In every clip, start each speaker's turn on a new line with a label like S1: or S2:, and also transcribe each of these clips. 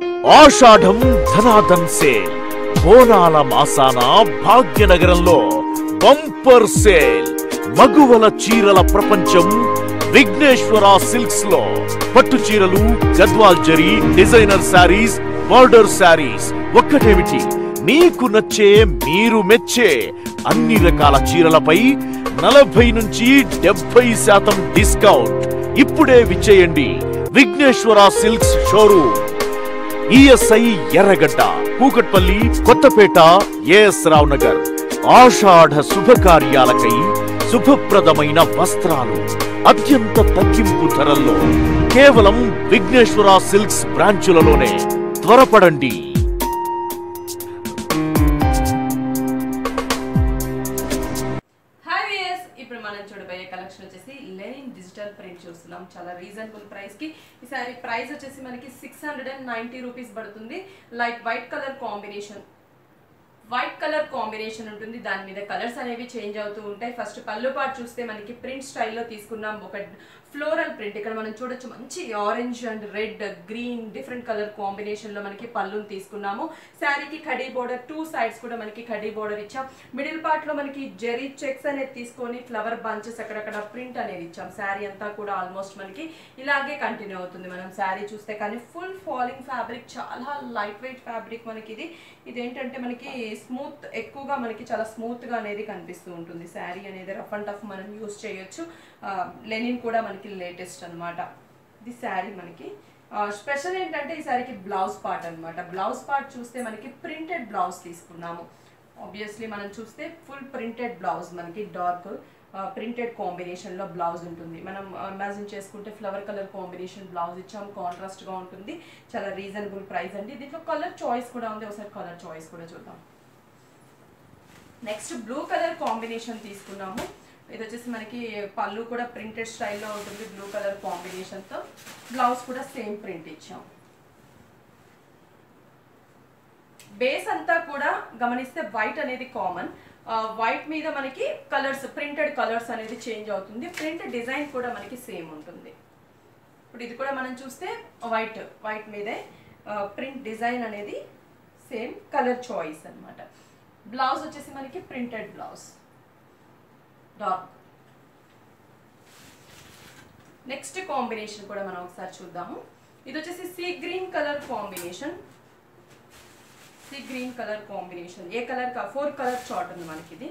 S1: ఆషాఢం ధనాధన్ sale బోనాల మాసాన భాగ్యనగరంలో bumper sale మగువల చీరల ప్రపంచం విఘ్నేశ్వర సిల్క్స్ లో పట్టు చీరలు గద్వాల్ జరీ డిజైనర్ శారీస్ బార్డర్ శారీస్ ఒక్కటేమిటి మీకు నచ్చే మీరు మెచ్చే అన్ని రకాల చీరలపై నలభై నుంచి డెబ్బై శాతం డిస్కౌంట్ ఇప్పుడే విచ్చేయండి Vigneshwara silks showroom ESI Erragadda Kukatpally Kothapet AS Rao Nagar ఆషాఢ శుభకార్యాలకై శుభప్రదమైన వస్త్రాలు అత్యంత తగ్గింపు ధరల్లో కేవలం విఘ్నేశ్వర సిల్క్స్ బ్రాంచులలోనే త్వరపడండి
S2: హాయ్ వియర్స్ ఇప్పుడు మనం చూడబోయే కలెక్షన్ వచ్చేసి లెనిన్ డిజిటల్ ప్రింట్ చూస్తున్నాం చాలా రీజనబుల్ ప్రైస్ కి ఈ సారీ ప్రైస్ వచ్చేసి మనకి six hundred and ninety rupees పడుతుంది like white colour combination white colour combination ఉంటుంది దాని మీద కలర్స్ అనేవి చేంజ్ అవుతూ ఉంటాయి ఫస్ట్ పళ్ళు పాటు చూస్తే మనకి ప్రింట్ స్టైల్లో తీసుకున్నాం ఒక ఫ్లోరల్ ప్రింట్ ఇక్కడ మనం చూడొచ్చు మంచి orange and red green different colour combination లో మనకి పళ్ళుని తీసుకున్నాము శారీకి కడీ బోర్డర్ టూ సైడ్స్ కూడా మనకి కడీ బోర్డర్ ఇచ్చాం మిడిల్ పార్ట్ లో మనకి జెరీ చెక్స్ అనేది తీసుకొని ఫ్లవర్ బంచెస్ అక్కడక్కడ ప్రింట్ అనేది ఇచ్చాం శారీ అంతా కూడా ఆల్మోస్ట్ మనకి ఇలాగే కంటిన్యూ అవుతుంది మనం శారీ చూస్తే కానీ ఫుల్ ఫాలింగ్ ఫ్యాబ్రిక్ చాలా లైట్ వెయిట్ ఫ్యాబ్రిక్ మనకి ఇది ఇదేంటంటే మనకి స్మూత్ ఎక్కువగా మనకి చాలా స్మూత్ గా అనేది కనిపిస్తూ ఉంటుంది శారీ అనేది రఫ్ అండ్ టఫ్ మనం యూస్ చేయొచ్చు లెనిన్ కూడా మనకి లేటెస్ట్ అన్నమాట ఇది శారీ మనకి స్పెషల్ ఏంటంటే ఈ శారీకి బ్లౌజ్ పార్ట్ అన్నమాట బ్లౌజ్ పార్ట్ చూస్తే మనకి ప్రింటెడ్ బ్లౌజ్ తీసుకున్నాము ఆబ్వియస్లీ మనం చూస్తే ఫుల్ ప్రింటెడ్ బ్లౌజ్ మనకి డార్క్ ప్రింటెడ్ కాంబినేషన్ లో బ్లౌజ్ ఉంటుంది మనం ఇమాజిన్ చేసుకుంటే ఫ్లవర్ కలర్ కాంబినేషన్ బ్లౌజ్ ఇచ్చాం కాంట్రాస్ట్ గా ఉంటుంది చాలా రీజనబుల్ ప్రైస్ అండి దీంట్లో కలర్ చాయిస్ కూడా ఉంది ఒకసారి కలర్ చాయిస్ కూడా చూద్దాం నెక్స్ట్ బ్లూ కలర్ కాంబినేషన్ తీసుకున్నాము ఇది వచ్చేసి మనకి పళ్ళు కూడా ప్రింటెడ్ స్టైల్లో ఉంటుంది బ్లూ కలర్ కాంబినేషన్తో బ్లౌజ్ కూడా సేమ్ ప్రింట్ ఇచ్చాం బేస్ అంతా కూడా గమనిస్తే వైట్ అనేది కామన్ వైట్ మీద మనకి కలర్స్ ప్రింటెడ్ కలర్స్ అనేది చేంజ్ అవుతుంది ప్రింట్ డిజైన్ కూడా మనకి సేమ్ ఉంటుంది ఇప్పుడు ఇది కూడా మనం చూస్తే వైట్ వైట్ మీదే ప్రింట్ డిజైన్ అనేది సేమ్ కలర్ చాయిస్ అన్నమాట బ్లౌజ్ వచ్చేసి మనకి printed blouse dark next combination కూడా మనం ఒకసారి చూద్దాము ఇది వచ్చేసి sea green colour combination sea green colour combination ఏ కలర్ కా ఫోర్ కలర్ చార్ట్ ఉంది మనకి ఇది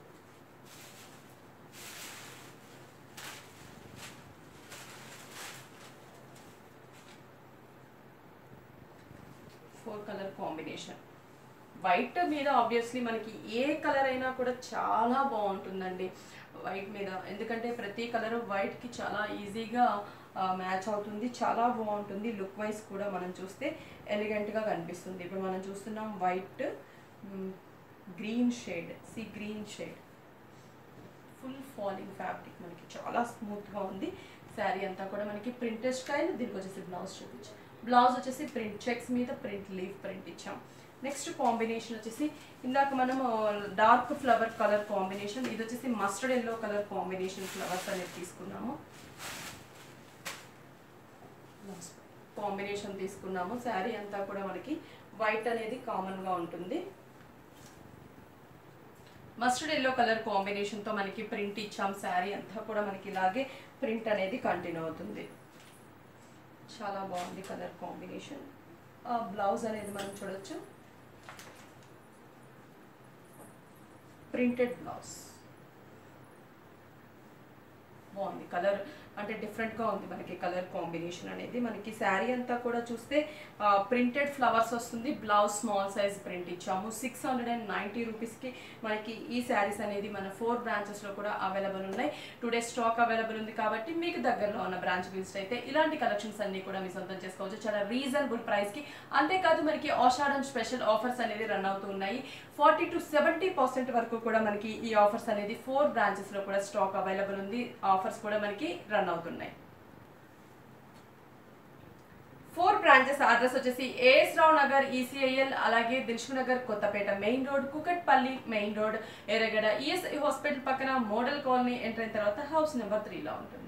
S2: ఫోర్ కలర్ కాంబినేషన్ వైట్ మీద ఆబ్వియస్లీ మనకి ఏ కలర్ అయినా కూడా చాలా బాగుంటుందండి వైట్ మీద ఎందుకంటే ప్రతి కలర్ వైట్కి చాలా ఈజీగా మ్యాచ్ అవుతుంది చాలా బాగుంటుంది లుక్ వైజ్ కూడా మనం చూస్తే ఎలిగెంట్గా కనిపిస్తుంది ఇప్పుడు మనం చూస్తున్నాం white green shade sea green shade full falling fabric మనకి చాలా స్మూత్గా ఉంది శారీ అంతా కూడా మనకి ప్రింటెడ్ స్టైల్ దీనికి వచ్చేసి బ్లౌజ్ చూపించు బ్లౌజ్ వచ్చేసి ప్రింట్ చెక్స్ మీద ప్రింట్ లీఫ్ ప్రింట్ ఇచ్చాం నెక్స్ట్ కాంబినేషన్ వచ్చేసి ఇందాక మనం డార్క్ ఫ్లవర్ కలర్ కాంబినేషన్ ఇది వచ్చేసి mustard yellow colour combination flowers అనేది తీసుకున్నాము కాంబినేషన్ తీసుకున్నాము శారీ అంతా కూడా మనకి వైట్ అనేది కామన్గా ఉంటుంది మస్టర్డ్ ఎల్లో కలర్ కాంబినేషన్తో మనకి ప్రింట్ ఇచ్చాం శారీ అంతా కూడా మనకి ఇలాగే ప్రింట్ అనేది కంటిన్యూ అవుతుంది చాలా బాగుంది కలర్ కాంబినేషన్ బ్లౌజ్ అనేది మనం చూడొచ్చు ప్రింటెడ్ బ్లౌజ్ బాగుంది కలర్ అంటే డిఫరెంట్గా ఉంది మనకి కలర్ కాంబినేషన్ అనేది మనకి శారీ అంతా కూడా చూస్తే ప్రింటెడ్ ఫ్లవర్స్ వస్తుంది బ్లౌజ్ స్మాల్ సైజ్ ప్రింట్ ఇచ్చాము సిక్స్ హండ్రెడ్ అండ్ నైంటీ రూపీస్కి మనకి ఈ శారీస్ అనేది మన ఫోర్ బ్రాంచెస్లో కూడా అవైలబుల్ ఉన్నాయి టుడే స్టాక్ అవైలబుల్ ఉంది కాబట్టి మీకు దగ్గరలో ఉన్న బ్రాంచ్ విజిట్ అయితే ఇలాంటి కలెక్షన్స్ అన్ని కూడా మీ సొంతం చేసుకోవచ్చు చాలా రీజనబుల్ ప్రైస్కి అంతేకాదు మనకి ఆషాఢం స్పెషల్ ఆఫర్స్ అనేది రన్ అవుతూ ఉన్నాయి ఫార్టీ టు సెవెంటీ పర్సెంట్ వరకు కూడా మనకి ఈ ఆఫర్స్ అనేది ఫోర్ బ్రాంచెస్లో కూడా స్టాక్ అవైలబుల్ ఉంది ఆఫర్స్ కూడా మనకి రన్ అవుతున్నాయి ఫోర్ బ్రాంచెస్ అడ్రస్ వచ్చేసి ఏఎస్ రావు నగర్ ఈసీఐఎల్ అలాగే Dilsukhnagar Kothapet main road Kukatpally main road Erragadda ESI hospital పక్కన మోడల్ కాలనీ ఎంటర్ అయిన తర్వాత హౌస్ నెంబర్ త్రీలో ఉంటుంది